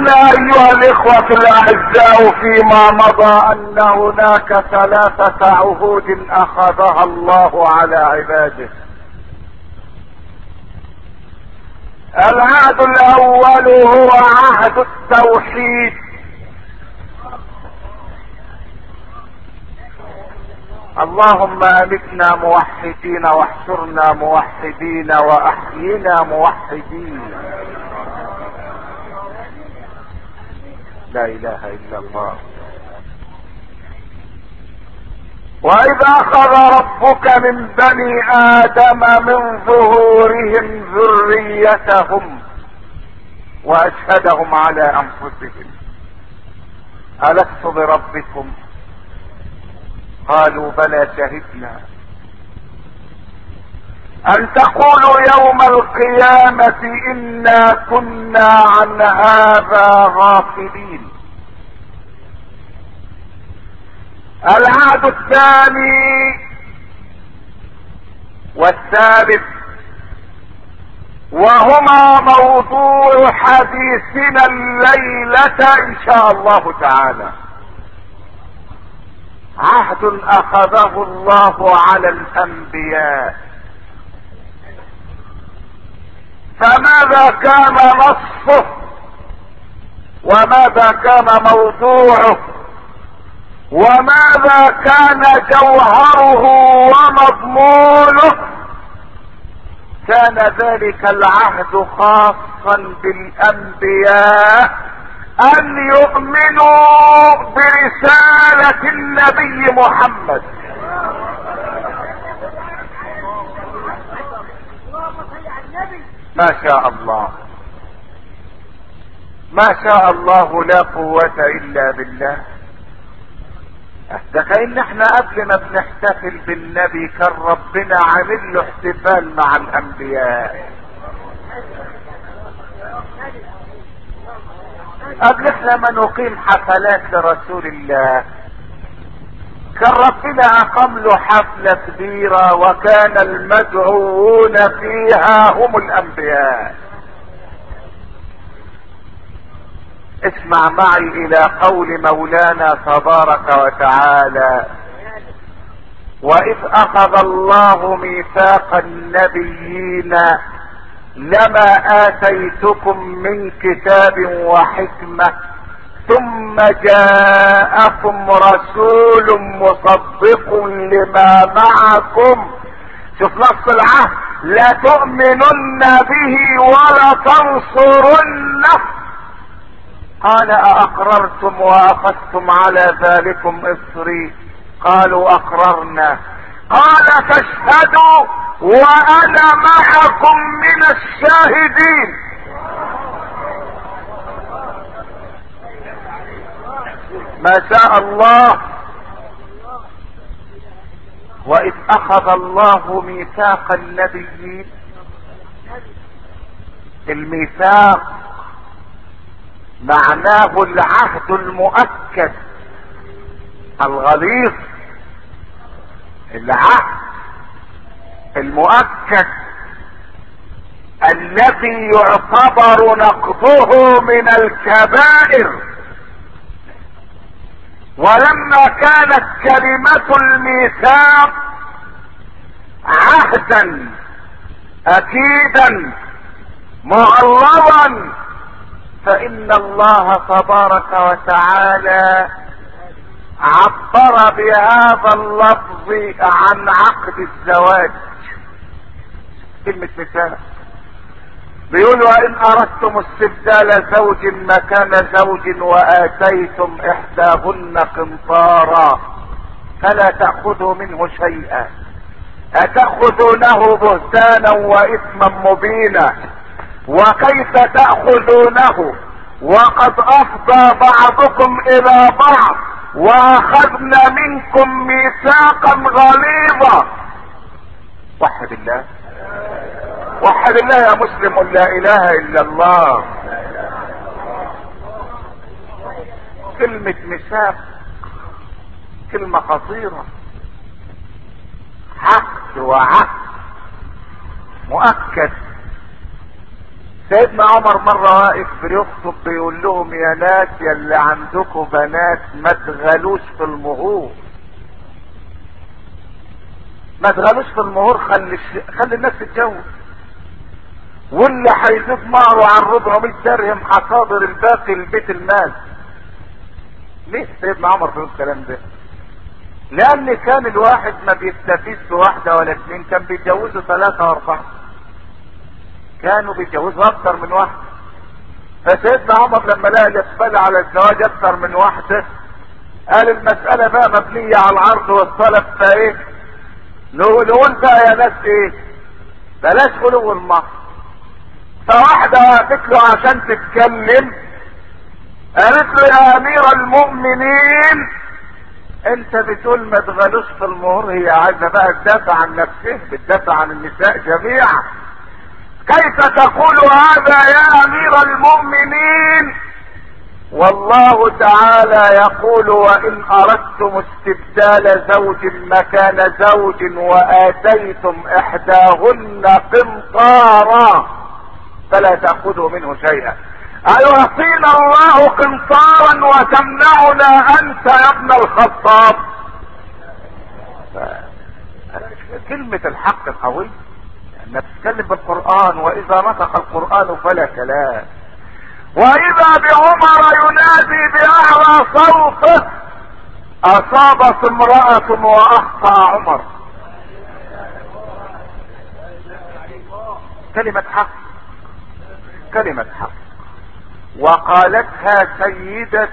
قلنا ايها الاخوة الاعزاء فيما مضى ان هناك ثلاثة عهود اخذها الله على عباده العهد الاول هو عهد التوحيد اللهم امتنا موحدين واحشرنا موحدين واحينا موحدين لا اله الا الله واذ اخذ ربك من بني ادم من ظهورهم ذريتهم واشهدهم على انفسهم الست بربكم قالوا بلى شهدنا ان تقولوا يوم القيامة انا كنا عن هذا غافلين العهد الثاني والثالث وهما موضوع حديثنا الليلة ان شاء الله تعالى عهد اخذه الله على الانبياء فماذا كان نصه وماذا كان موضوعه وماذا كان جوهره ومضمونه كان ذلك العهد خاصا بالانبياء ان يؤمنوا برسالة النبي محمد ما شاء الله ما شاء الله لا قوة الا بالله ده كأن احنا قبل ما بنحتفل بالنبي كان ربنا عامل له احتفال مع الانبياء قبل احنا ما نقيم حفلات لرسول الله كان ربنا اقام له حفلة كبيرة وكان المدعوون فيها هم الانبياء اسمع معي الى قول مولانا تبارك وتعالى واذ اخذ الله ميثاق النبيين لما اتيتكم من كتاب وحكمة ثم جاءكم رسول مصدق لما معكم شوف نص العهد لا تؤمنن به ولا تنصرنه قال أأقررتم وأخذتم على ذلكم إصري قالوا أقررنا قال فاشهدوا وأنا معكم من الشاهدين ما شاء الله وإذ أخذ الله ميثاق النبيين الميثاق معناه العهد المؤكد الغليظ العهد المؤكد الذي يعتبر نقضه من الكبائر ولما كانت كلمة الميثاق عهدا اكيدا مغلظا فان الله تبارك وتعالى عبر بهذا اللفظ عن عقد الزواج كلمة مثال بيقول وان اردتم استبدال زوج مكان زوج واتيتم احداهن قنطارا فلا تأخذوا منه شيئا اتأخذونه بهتانا واثما مبينا وكيف تأخذونه وقد افضى بعضكم الى بعض واخذنا منكم ميثاقا غليظا وحد الله وحد الله يا مسلم لا اله الا الله كلمة ميثاق كلمة خطيرة عقد وعقد مؤكد سيدنا عمر مرة واقف بيخطب بيقول لهم يا ناس يا اللي عندكم بنات ما تغلوش في المهور ما تغلوش في المهور خلي الش... خلي الناس تتجوز واللي هيزيد مهره عن 400 درهم هصادر الباقي لبيت المال ليه سيدنا عمر بيقول الكلام ده لان كان الواحد ما بيكتفيش بواحده ولا اثنين كان بيتجوزوا ثلاثه واربعه كانوا بيتجوزوا اكتر من واحده فسيدنا عمر لما لقى الاقبال على الزواج اكتر من واحده قال المسألة بقى مبنية على العرض والطلب فايه نقول نقول بقى يا ناس ايه بلاش غلو المهر فواحدة وقفت له عشان تتكلم قالت له يا امير المؤمنين انت بتقول ما تغلوش في المهور هي عايزة بقى تدافع عن نفسها بتدافع عن النساء جميعا كيف تقول هذا يا امير المؤمنين والله تعالى يقول وان اردتم استبدال زوج مكان زوج واتيتم احداهن قنطارا فلا تاخذوا منه شيئا ايعطينا الله قنطارا وتمنعنا انت يا ابن الخطاب كلمة الحق قوي انك تتكلم بالقرآن واذا نطق القرآن فلا كلام واذا بعمر ينادي باعلى صوته اصابت امرأة واخطأ عمر كلمة حق كلمة حق وقالتها سيدة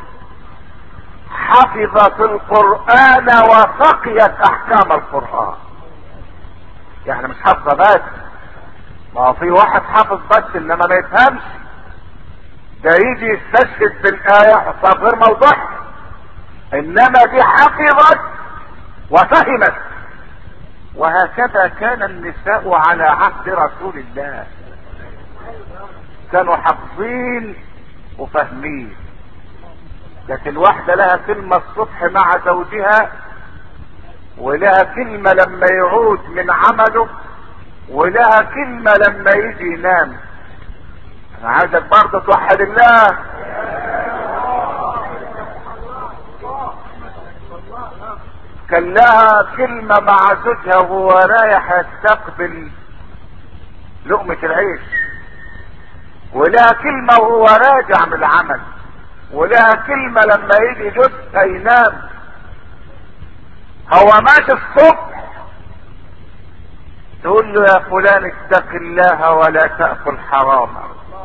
حفظت القرآن وفقيت احكام القرآن يعني مش حافظة بس ما هو في واحد حافظ بس انما ما يفهمش ده يجي يستشهد بالايه حساب غير موضوع انما دي حفظت وفهمت وهكذا كان النساء على عهد رسول الله كانوا حافظين وفاهمين لكن واحدة لها كلمة الصبح مع زوجها ولها كلمة لما يعود من عمله ولها كلمة لما يجي ينام انا عايزك برضه توحد الله كان لها كلمة مع زوجها وهو رايح يستقبل لقمة العيش ولها كلمة وهو راجع من العمل ولها كلمة لما يجي جوزها ينام هو مات الصبح تقول له يا فلان اتق الله ولا تأكل حراما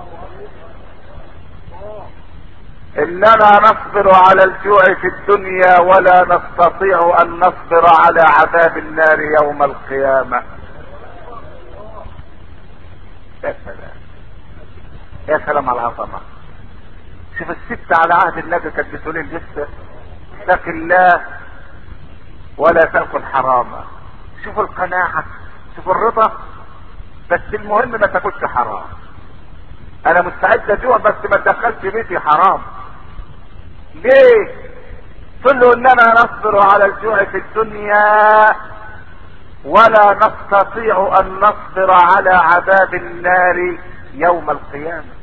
اننا نصبر على الجوع في الدنيا ولا نستطيع ان نصبر على عذاب النار يوم القيامة يا سلام يا سلام على العظمة شوف الست على عهد النبي كانت بتقول لسه اتق الله ولا تأكل حراما شوف القناعة شوف الرضا بس المهم ما تاكلش حرام انا مستعد ادوق بس ما تدخلش بيتي حرام ليه تقول له اننا نصبر على الجوع في الدنيا ولا نستطيع ان نصبر على عذاب النار يوم القيامة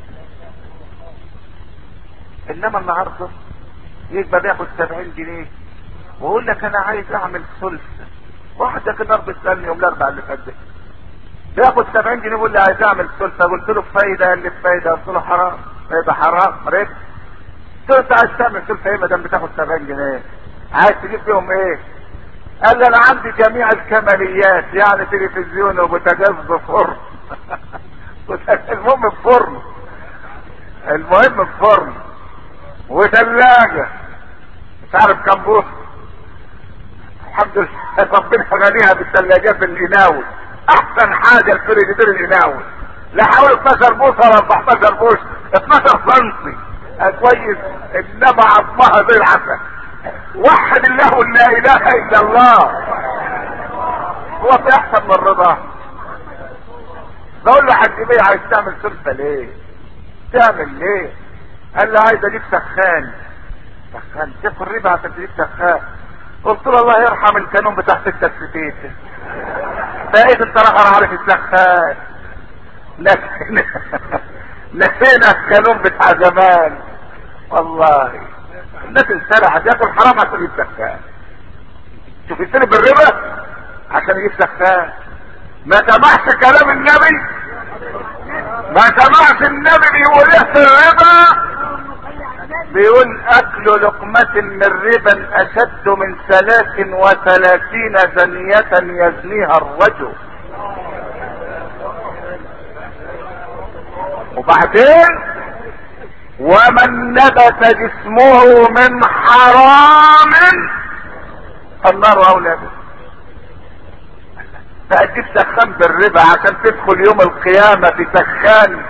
انما النهاردة يبقى بياخد سبعين جنيه ويقول لك انا عايز اعمل ثلث واحد ده كده بيسالني يوم الاربعاء اللي فات ده بياخد 70 جنيه بيقول لي عايز اعمل ثلث قلت له بفايده قال لي بفايده قلت له حرام فايده حرام ربح قلت له انت عايز تعمل ثلث ايه ما دام بتاخد 70 جنيه عايز تجيب فيهم ايه؟ قال لي انا عندي جميع الكماليات يعني تلفزيون وبوتاجاز بفرن المهم بفرن المهم بفرن وثلاجه مش عارف كم بوصه الحمد لله ربنا غنيها بالثلاجات بالقناوي احسن حاجه الفريجيدير القناوي لا حوالي 12 بوصه ولا 14 بوصه 12 سنتي كويس انما عظمها زي العسل وحد الله لا اله الا الله هو في احسن من الرضا بقول له حاج بيه عايز تعمل سلفه ليه تعمل ليه قال لي عايز اجيب سخان سخان شوف الربا عشان تجيب سخان قلت له الله يرحم الكانون بتاع ستة ستيت بقيت انت راح عارف السخان نسينا نسينا القانون بتاع زمان والله الناس انسرحت ياكل حرام عشان يجيب زكاه شوف يستلم بالربا عشان يجيب زكاه ما سمعش كلام النبي ما سمعش النبي بيقول ايه في الربا بيقول اكل لقمة من ربا اشد من ثلاث وثلاثين زنية يزنيها الرجل وبعدين ومن نبت جسمه من حرام النار اولى به فأجيب سخان بالربا عشان تدخل يوم القيامة في سخان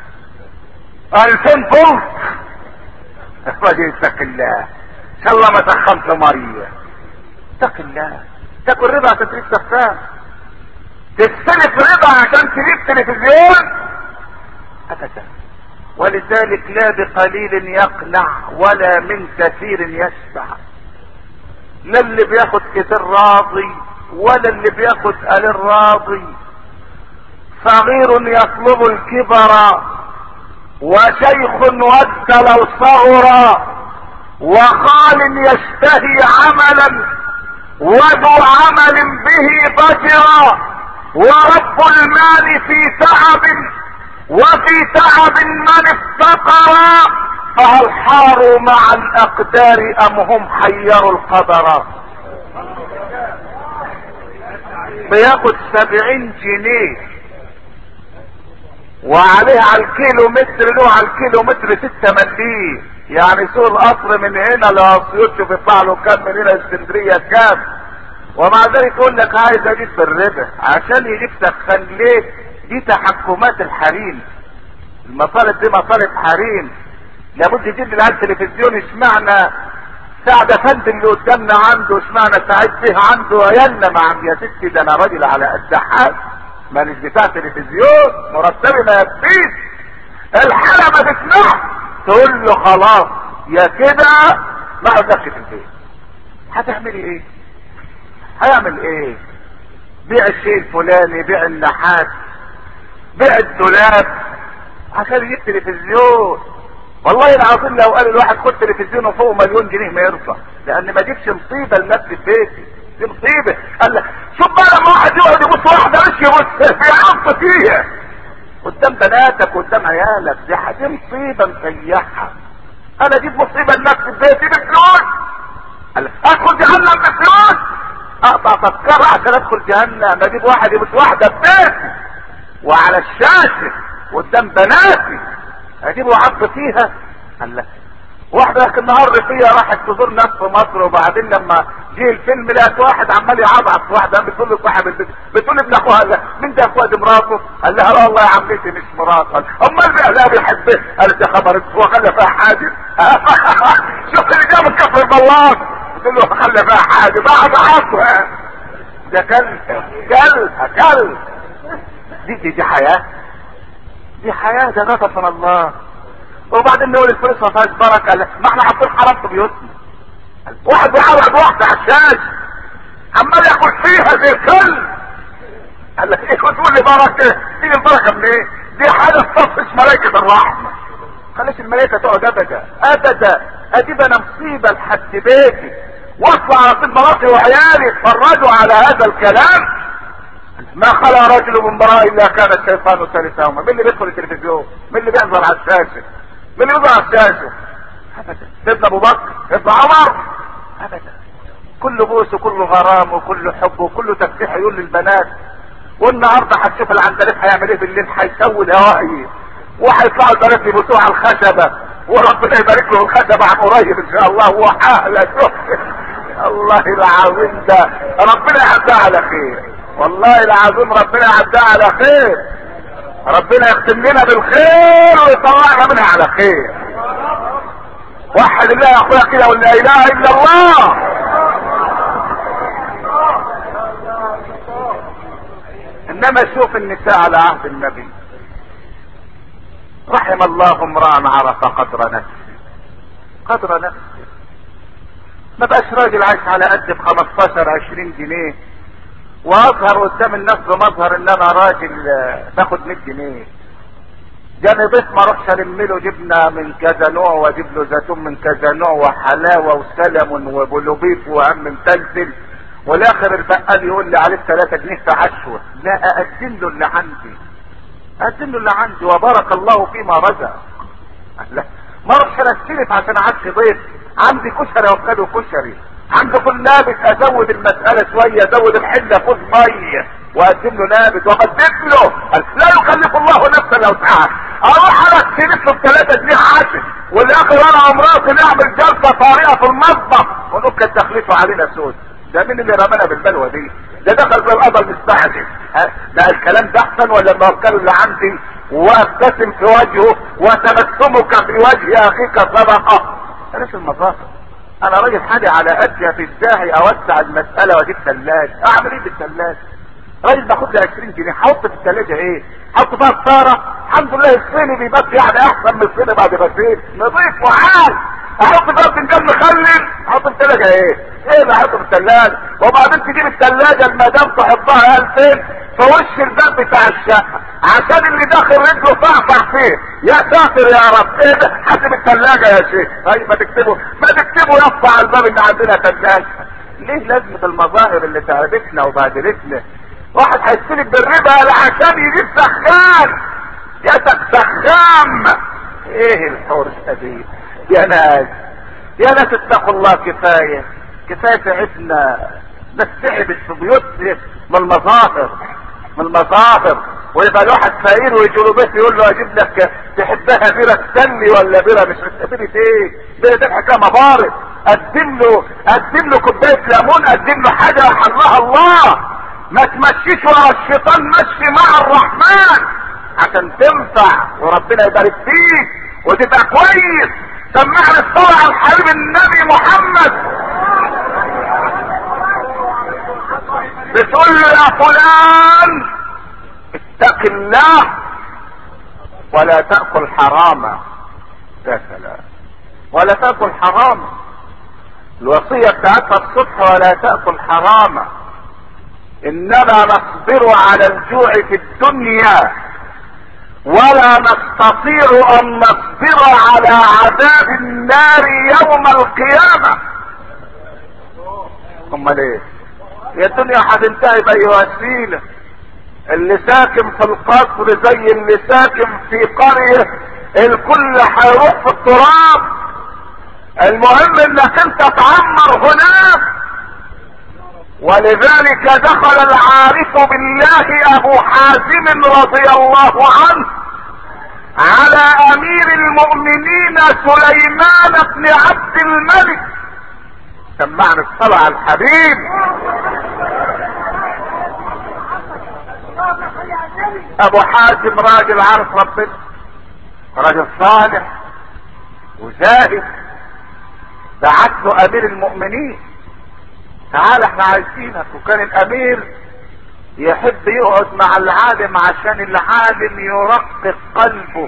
الفين فولت الراجل اتق الله ان شاء الله ما سخنت مية اتق الله تاكل ربا عشان تجيب سخان تستلف ربا عشان تجيب تلفزيون ابدا ولذلك لا بقليل يقنع ولا من كثير يشبع لا اللي بياخد كتير راضي ولا اللي بياخد قليل راضي صغير يطلب الكبر وشيخ ود لو صغر وخال يشتهي عملا وذو عمل به ضجر ورب المال في تعب وفي تعب من افتقر فهل حاروا مع الاقدار ام هم حيروا القدر بياخد سبعين جنيه وعليه على الكيلو متر له على الكيلو متر ستة مليم يعني سوق القطر من هنا لاسيوط شوف يطلع له كام من هنا اسكندريه كام ومع ذلك يقول لك عايز اجيب بالربا عشان يجيب سخن ليه دي تحكمات الحريم المصالح دي مصالح حريم لابد يجيب لي على التلفزيون اشمعنى سعد افندي اللي قدامنا عنده اشمعنى سعيد فيه عنده عيالنا مع يا ستي ده انا راجل على قد حال مانيش بتاع تلفزيون مرتبي ما يكفيش الحالة ما تسمح تقول له خلاص يا كده ما اقدرش في البيت هتعملي ايه هيعمل ايه بيع الشيء الفلاني بيع النحاس بيع الدولاب عشان يجيب تلفزيون والله العظيم لو قال الواحد خد تلفزيون وفوق مليون جنيه ما يرضى لان ما جيبش مصيبه لنفسي في بيتي دي مصيبه قال لك شوف بقى لما واحد يقعد يبص واحده مش يبص بيعط فيها قدام بناتك قدام عيالك دي دي مصيبه مسيحه انا اجيب مصيبه لنفسي في بيتي بفلوس قال لك ادخل جهنم بفلوس اقطع تذكره عشان ادخل جهنم اجيب واحد يبص واحده في بيتي وعلى الشاشه قدام بناتي اجيب وعض فيها قال لك واحدة لكن النهار فيها راحت تزور ناس في مصر وبعدين لما جه الفيلم لقت واحد عمال يعضعض في واحدة بتقول له صاحب البيت بتقول ابن اخوها قال لها مين ده اخوها دي مراته؟ قال لها لا والله يا عمتي مش مراته قال امال بقى لا بيحبها قالت يا خبر هو خلى فيها حادث شوف اللي جاب الكفر البلاط بتقول له خلى فيها حادث بعد عصرها ده كلب كلب كلب دي دي, دي حياه دي حياة ده غضب من الله وبعدين نقول الفلوس ما فيهاش بركة ما احنا حاطين حرام في بيوتنا واحد بيعرض واحدة على الشاش عمال ياكل فيها زي الكلب قال لك ايه وتقول لي بركة دي البركة من ايه دي حاجة تصفش ملائكة الرحمة خليش الملائكة تقعد ابدا ابدا اجيب انا مصيبة لحد بيتي واطلع على طب مراتي وعيالي يتفرجوا على هذا الكلام ما خلى رجل من براء الا كان الشيطان ثالثهما مين اللي بيدخل التلفزيون مين اللي بيحضر على الشاشه مين اللي بيظهر على الشاشه ابدا سيدنا ابو بكر سيدنا عمر ابدا كل بوس وكل غرام وكل حب وكل تفتيح عيون للبنات والنهارده هتشوف العندليب هيعمل ايه بالليل هيسوي الهوائي وهيطلعوا البنات يبوسوها على الخشبه وربنا يبارك له الخشبه عن قريب ان شاء الله وحاله الله العظيم ده ربنا يعدها على خير والله العظيم ربنا يعدها على خير ربنا يختم لنا بالخير ويطلعنا منها على خير وحد الله يا اخويا كده ولا اله الا الله انما شوف النساء على عهد النبي رحم الله امرا عرف قدر نفسه قدر نفسه ما بقاش راجل عايش على قد ب 15 20 جنيه واظهر قدام الناس بمظهر ان انا راجل آه، باخد 100 جنيه جاني ضيف ما اروحش الم له جبنه من كذا نوع واجيب له زيتون من كذا نوع وحلاوه وسلمون وبلوبيف وهم متلتل والاخر البقال يقول لي عليك 3 جنيه في عشوه لا اقدم له اللي عندي اقدم له اللي عندي وبارك الله فيما رزق لا ما اروحش انا استلف عشان اعشي ضيف عندي كشري وكاله كشري عندي كل نابت ازود المسألة شوية ازود الحلة فوز مية واقدم له نابت واقدم له لا يكلف الله نفسا لو سعى اروح انا استلف له بثلاثة جنيه عاشر والاخر انا ومراتي نعمل جلسة طارئة في المطبخ ونقول كان تخليفه علينا سود ده مين اللي رمانا بالبلوى دي ده دخل في القضاء المستعجل ده الكلام ده احسن ولا الموكل اللي عندي وابتسم في وجهه وتبسمك في وجه اخيك صدقه بلاش المظاهر انا راجل حاجة على قدها في الداهي اوسع المسألة واجيب ثلاجة اعمل ايه بالثلاجة راجل باخد لي 20 جنيه حط في الثلاجة ايه حط فيها الطارة الحمد لله الصيني بيبات يعني احسن من الصيني بعد غسيل نضيف وعال احط فيها فنجان مخلل احط في الثلاجة ايه ايه اللي احطه في الثلاجة وبعدين تجيب الثلاجة المدام تحطها 2000 في وش الباب بتاع الشقة عشان اللي داخل رجله طعطع فيه يا ساتر يا رب ايه ده حاسب الثلاجة يا شيخ طيب ما تكتبوا ما تكتبوا يطلع على الباب ان عندنا ثلاجة ليه لازمة المظاهر اللي تعبتنا وبهدلتنا واحد هيستلف بالربا عشان يجيب سخان يا سخام ايه الحرصة دي يا ناس يا ناس اتقوا الله كفاية كفاية تعبنا ناس تعبت في بيوتنا من المظاهر من المظاهر ويبقى الواحد فقير ويجي له بيت يقول له اجيب لك تحبها بيرة تسلي ولا بيرة مش بيرة ايه؟ بيرة ده حكايه مبارد قدم له قدم له كوبايه ليمون قدم له حاجه حلها الله ما تمشيش ورا الشيطان مشي مع الرحمن عشان تنفع وربنا يبارك فيك وتبقى كويس سمعني الصلاة على الحبيب النبي محمد بتقول له يا فلان اتق الله ولا تأكل حراما يا سلام ولا تأكل حراما الوصية بتاعتها الصبح ولا تأكل حراما انما نصبر على الجوع في الدنيا ولا نستطيع ان نصبر على عذاب النار يوم القيامة امال ايه يا الدنيا هتنتهي باي وسيله اللي ساكن في القصر زي اللي ساكن في قرية الكل هيروح في التراب المهم انك انت تعمر هناك ولذلك دخل العارف بالله ابو حازم رضي الله عنه على امير المؤمنين سليمان بن عبد الملك سمعنا الصلاة على الحبيب ابو حازم راجل عارف ربنا راجل صالح وزاهد بعت له امير المؤمنين تعال احنا عايزينك وكان الامير يحب يقعد مع العالم عشان العالم يرقق قلبه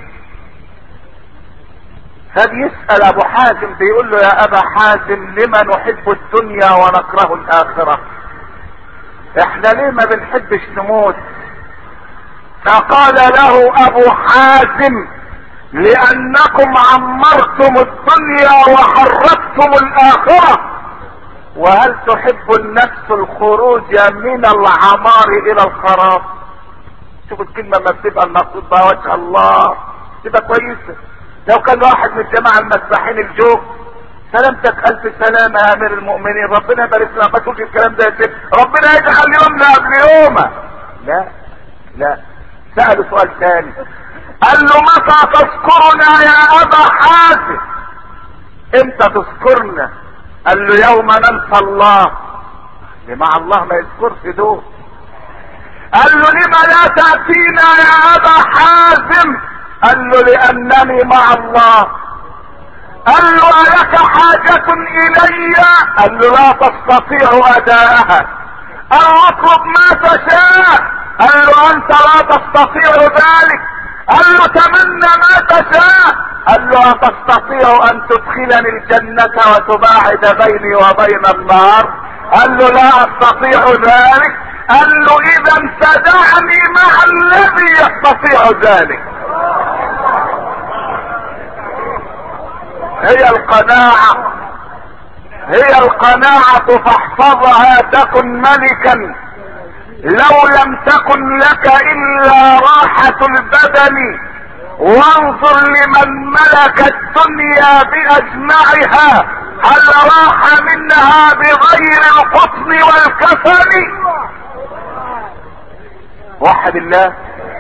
فبيسأل ابو حازم بيقول له يا ابا حازم لما نحب الدنيا ونكره الاخرة احنا ليه ما بنحبش نموت فقال له ابو حازم لانكم عمرتم الدنيا وحرقتم الاخرة وهل تحب النفس الخروج من العمار الى الخراب شوف الكلمة ما بتبقى المقصود بها وجه الله تبقى كويسة لو كان واحد من الجماعة المسبحين الجوف سلامتك الف سلامة يا امير المؤمنين ربنا يبارك لك ما تقولش الكلام ده يا ست ربنا يجعل يومنا قبل يومه لا لا سأله سؤال ثاني قال له متى تذكرنا يا ابا حازم امتى تذكرنا قال له يوم ننسى الله مع الله ما يذكرش دول قال له لما لا تأتينا يا ابا حازم قال له لانني مع الله قال له الك حاجة الي قال له لا تستطيع اداءها قال اطلب ما تشاء قال له انت لا تستطيع ذلك قال له تمنى ما تشاء قال له أتستطيع أن تدخلني الجنة وتباعد بيني وبين النار قال له لا أستطيع ذلك قال له اذا تدعني مع الذي يستطيع ذلك هي القناعة هي القناعة فاحفظها تكن ملكا لو لم تكن لك الا راحة البدن وانظر لمن ملك الدنيا باجمعها هل راح منها بغير القطن والكفن وحد الله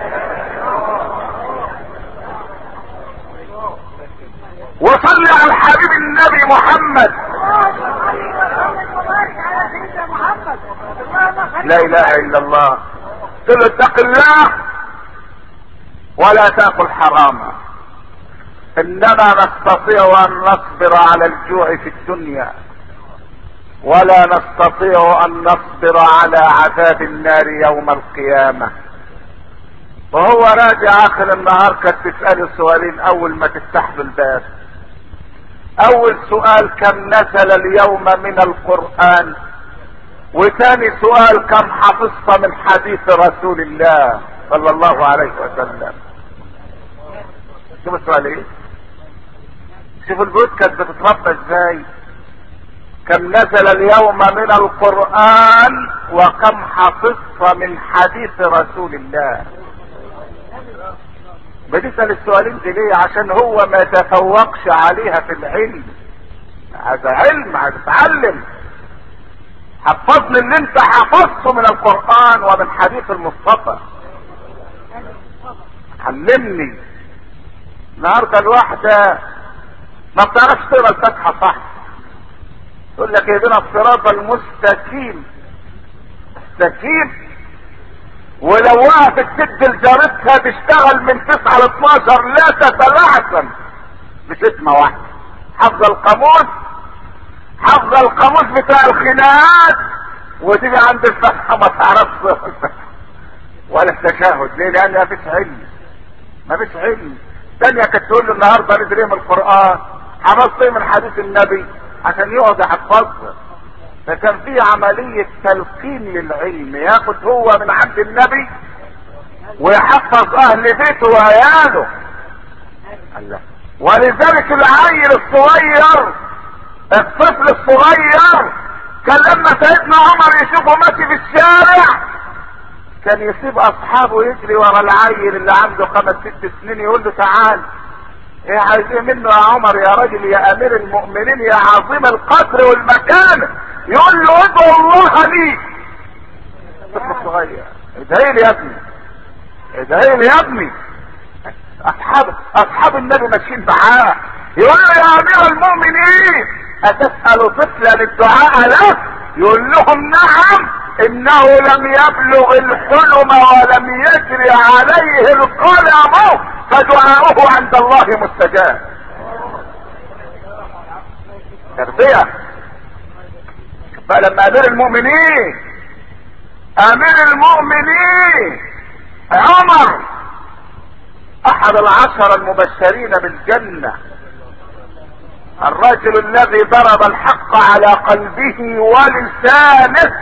وصل على الحبيب النبي محمد لا اله الا الله قل له اتق الله ولا تاكل حراما انما نستطيع ان نصبر على الجوع في الدنيا ولا نستطيع ان نصبر على عذاب النار يوم القيامة وهو راجع اخر النهار كانت تسأله سؤالين اول ما تفتح له الباب اول سؤال كم نزل اليوم من القرآن وثاني سؤال كم حفظت من حديث رسول الله صلى الله عليه وسلم شوف السؤال ايه شوف البيوت كانت بتتربى ازاي كم نزل اليوم من القرآن وكم حفظت من حديث رسول الله بتسأل السؤالين دي ليه عشان هو ما تفوقش عليها في العلم هذا علم هتتعلم حفظني اللي انت حفظته من القرآن ومن حديث المصطفى علمني النهارده الواحدة ما بتعرفش تقرا الفاتحة صح تقول لك اهدنا الصراط المستقيم مستقيم ولو وقفت تد لجارتها تشتغل من 9 ل 12 لا تتلعثم بشتمة واحدة حافظة القاموس حافظة القاموس بتاع الخناقات وتيجي عند الفتحة ما تعرفش ولا التشهد ليه؟ لأن ما فيش علم ما فيش علم تانية كانت تقول له النهارده نزل ايه من القرآن حفظت ايه من حديث النبي عشان يقعد يحفظها فكان في عملية تلقين للعلم ياخد هو من عند النبي ويحفظ اهل بيته وعياله الله ولذلك العيل الصغير الطفل الصغير كان لما سيدنا عمر يشوفه ماشي في الشارع كان يسيب اصحابه يجري ورا العيل اللي عنده خمس ست سنين يقول له تعال ايه عايزين منه يا عمر يا راجل يا امير المؤمنين يا عظيم القدر والمكانه يقول له ادعو الله لي طفل صغير ادعي لي يا ابني ادعي لي يا ابني اصحاب اصحاب النبي ماشيين معاه يقول له يا امير المؤمنين اتسال طفلا الدعاء له يقول لهم نعم انه لم يبلغ الحلم ولم يجري عليه القلم فدعاؤه عند الله مستجاب تربيه بقى لما امير المؤمنين امير المؤمنين عمر احد العشر المبشرين بالجنة الرجل الذي ضرب الحق على قلبه ولسانه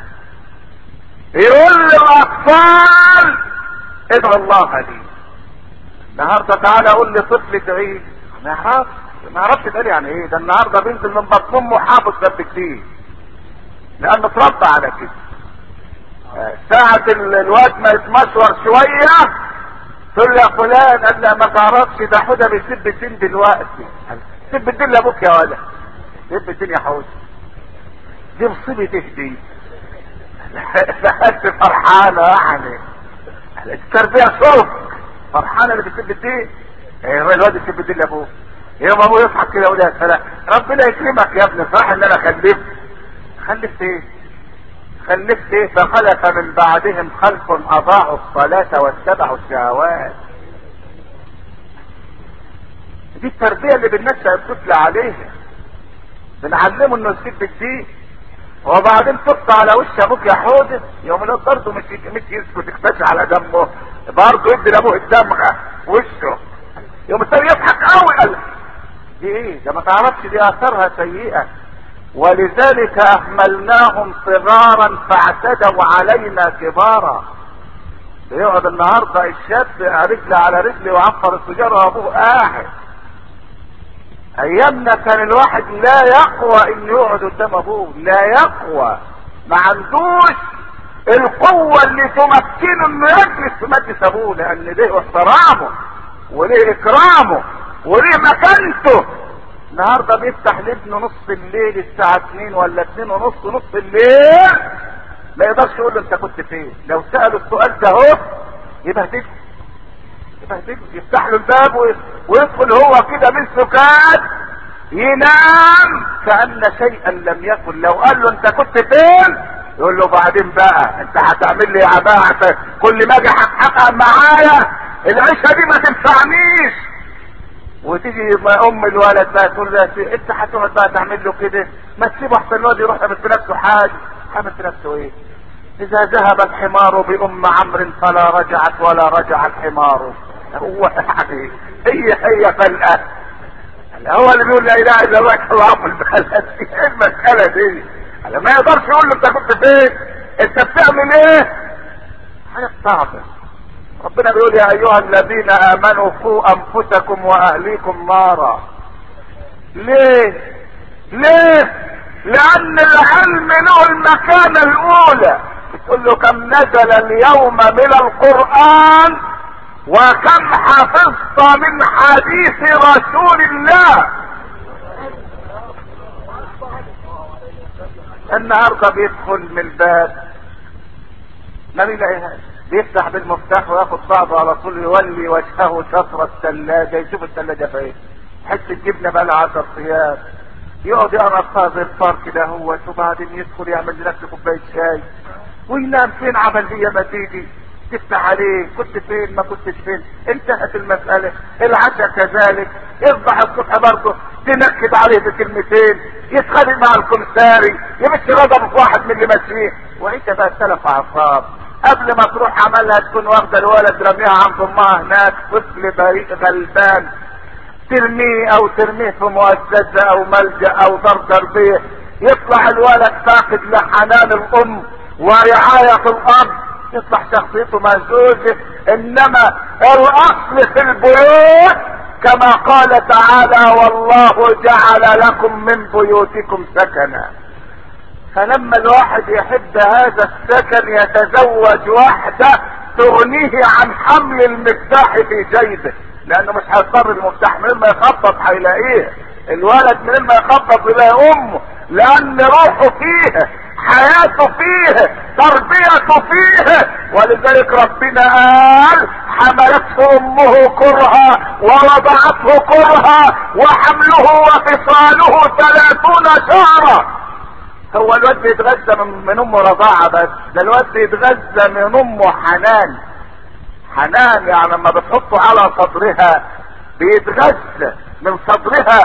يقول للاطفال ادعوا الله لي النهارده تعالى قول لي طفل ادعي ما يعرفش ما يعرفش تقول يعني ايه ده النهارده بينزل من بطن امه حافظ جنب كتير لانه اتربى على كده ساعة الواد ما يتمشور شوية تقول له يا فلان قال لا ما تعرفش ده حوده بيسب الدين دلوقتي سب الدين لابوك يا ولد سب الدين يا حوده دي مصيبة تهدي فقلت فرحانة يعني التربية شوف فرحانة اللي بتسب الدين ايه هو الواد يسب الدين لابوه يوم ابوه يضحك كده يقول يا سلام ربنا يكرمك يا ابني صح ان انا خلفت خلفت ايه خلفت ايه فخلف من بعدهم خلف اضاعوا الصلاة واتبعوا الشهوات دي التربية اللي بننشأ الطفل عليها بنعلمه انه يسيب الدين وبعدين تقطع على وش ابوك يا حودة يوم الواد برضه مش مش يسكت يختش على دمه برضه يدي لابوه الدمغة وشه يوم الثاني يضحك قوي قال دي ايه ده ما تعرفش دي اثارها سيئة ولذلك اهملناهم صغارا فاعتدوا علينا كبارا يقعد النهارده الشاب رجل على رجل وعفر السجاره وابوه قاعد ايامنا كان الواحد لا يقوى انه يقعد قدام ابوه لا يقوى ما عندوش القوة اللي تمكنه انه يجلس في مجلس ابوه لان ليه احترامه وليه اكرامه وليه مكانته النهارده بيفتح لابنه نص الليل الساعة 2 ولا 2 ونص نص الليل ما يقدرش يقول له انت كنت فين لو سأله السؤال ده اهو يبهدله يبهدله يفتح له الباب ويدخل هو كده من سكات ينام كأن شيئا لم يكن لو قال له انت كنت فين يقول له بعدين بقى انت هتعمل لي يا باعة كل ما اجي هتحقق معايا العيشة دي ما تنفعنيش وتيجي ام الولد بقى تقول له انت هتقعد بقى تعمل له كده ما تسيبه احسن الواد يروح يعمل في نفسه حاجه عمل في نفسه ايه اذا ذهب الحمار بام عمرو فلا رجعت ولا رجع الحمار هو يعني هي هي فلقه هو اللي بيقول لا اله الا الله الله في البلد ايه المساله دي ما يقدرش يقول له انت كنت فين انت بتعمل ايه حاجه صعبه ربنا بيقول يا ايها الذين امنوا قوا انفسكم واهليكم نارا ليه ليه لان العلم له المكانة الاولى بتقول له كم نزل اليوم من القرآن وكم حفظت من حديث رسول الله النهارده بيدخل من الباب ما بيلاقيهاش بيفتح بالمفتاح وياخد بعضه على طول يولي وجهه شطر الثلاجه يشوف الثلاجه فين حته جبنه بقى لها 10 ايام يقعد يقرا فيها زي الفار كده هو وبعدين يدخل يعمل لنفسه كوبايه شاي وينام فين عمليه ما تيجي تفتح عليه كنت فين ما كنتش فين انتهت المسألة العشاء كذلك يصبح الصبح برضه تنكد عليه بكلمتين يتخانق مع الكمساري يمشي غضب في واحد من اللي ماشيين وانت بقى تلف اعصاب قبل ما تروح عملها تكون واخده الولد رميها عند امها هناك طفل بريء غلبان ترميه او ترميه في مؤسسة او ملجأ او دار تربية يطلع الولد فاقد لحنان الام ورعاية الاب يطلع شخصيته مهزوزة انما الاصل في البيوت كما قال تعالى والله جعل لكم من بيوتكم سكنا فلما الواحد يحب هذا السكن يتزوج واحدة تغنيه عن حمل المفتاح في جيبه لانه مش هيضطر المفتاح من ما يخبط هيلاقيه الولد من ما يخبط يلاقي امه لان روحه فيه حياته فيه تربيته فيه ولذلك ربنا قال حملته امه كرها ووضعته كرها وحمله وفصاله ثلاثون شهرا هو الواد بيتغذى من, من امه رضاعة بس ده الواد بيتغذى من امه حنان حنان يعني لما بتحطه على صدرها بيتغذى من صدرها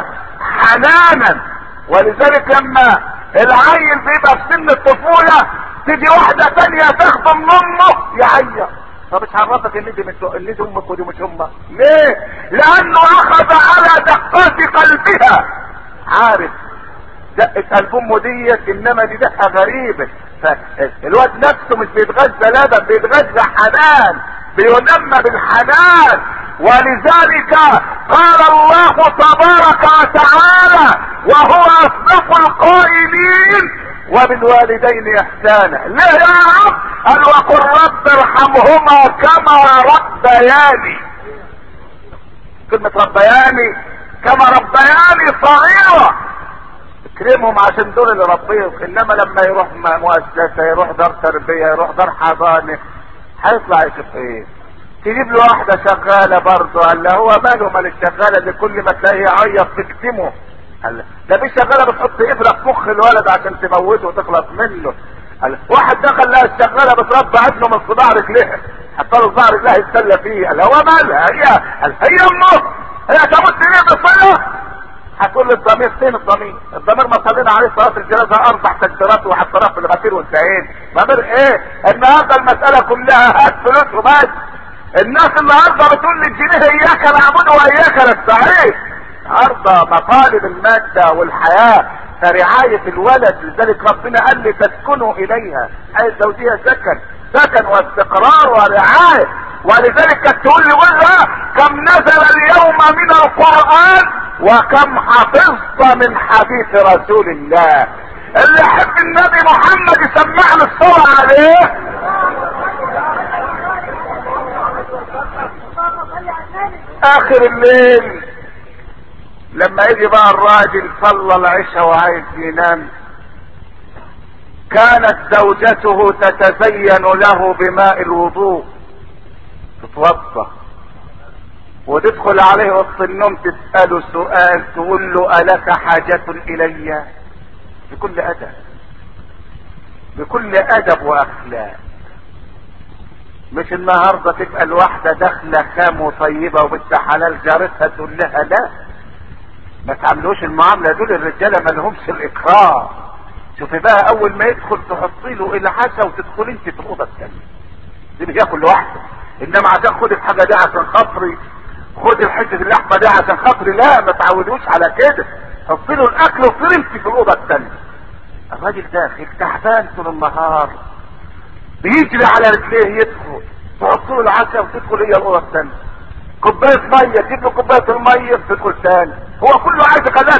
حنانا ولذلك لما العيل بيبقى في سن الطفولة تيجي واحدة تانية تاخده من امه يعيط طب مش عرفك ان دي من ان دي امك ودي مش امك ليه لانه اخذ على دقات قلبها عارف دقة قلب امه ديت انما دي دقة غريبة فالواد نفسه مش بيتغذى لبن بيتغذى حنان بينمى بالحنان ولذلك قال الله تبارك وتعالى وهو اصدق القائلين وبالوالدين احسانا ليه يا رب قال وقل رب ارحمهما كما ربياني كلمة ربياني كما ربياني صغيرة اكرمهم عشان دول اللي ربيهم انما لما يروح مؤسسة يروح دار تربية يروح دار حضانة هيطلع يشوف ايه تجيب له واحدة شغالة برضه قال له هو ماله مال الشغالة دي كل ما تلاقيه يعيط تكتمه قال ده في شغالة بتحط ابرة في مخ الولد عشان تموته وتخلص منه قال واحد دخل لها الشغالة بتربى ابنه من صباع رجليها حط له صباع رجلها يتسلى فيه قال هو مالها هي قال هي امه هي تموت ليه بالصلاة هتقول لي الضمير فين الضمير الضمير ما صلينا عليه صلاة الجنازة اربع تكبيرات وحطيناه في الغفير وانتهينا ضمير ايه النهارده المسألة كلها هات فلوس وبس الناس النهارده بتقول للجنيه اياك نعبد واياك نستعين النهارده مطالب المادة والحياة رعاية الولد لذلك ربنا قال لي تسكنوا اليها اي الزوجية سكن سكن واستقرار ورعاية ولذلك كانت تقول لي قولها كم نزل اليوم من القرآن وكم حفظت من حديث رسول الله اللي يحب النبي محمد يسمعنا الصلاة عليه اخر الليل لما يجي بقى الراجل صلى العشاء وعايز ينام كانت زوجته تتزين له بماء الوضوء تتوضا وتدخل عليه وسط النوم تسأله سؤال تقول له ألك حاجة إلي بكل أدب بكل أدب وأخلاق مش النهارده تبقى الواحده داخله خام وطيبه وبنت حلال جارتها تقول لها لا ما تعملوش المعامله دول الرجاله ما لهمش الاكرام شوفي بقى اول ما يدخل تحطي له العشاء وتدخلي انت في الاوضه الثانيه دي بياكل لوحده انما عشان خد الحاجه دي عشان خاطري خد الحته اللحمه دي عشان خاطري لا ما تعودوش على كده حطي له الاكل وطيري انت في الاوضه الثانيه الراجل داخل تعبان طول النهار بيجري على رجليه يدخل تحط له العشاء وتدخل هي الاوضه الثانيه كوبايه ميه تجيب له كوبايه الميه تدخل تاني هو كله عايز يخليها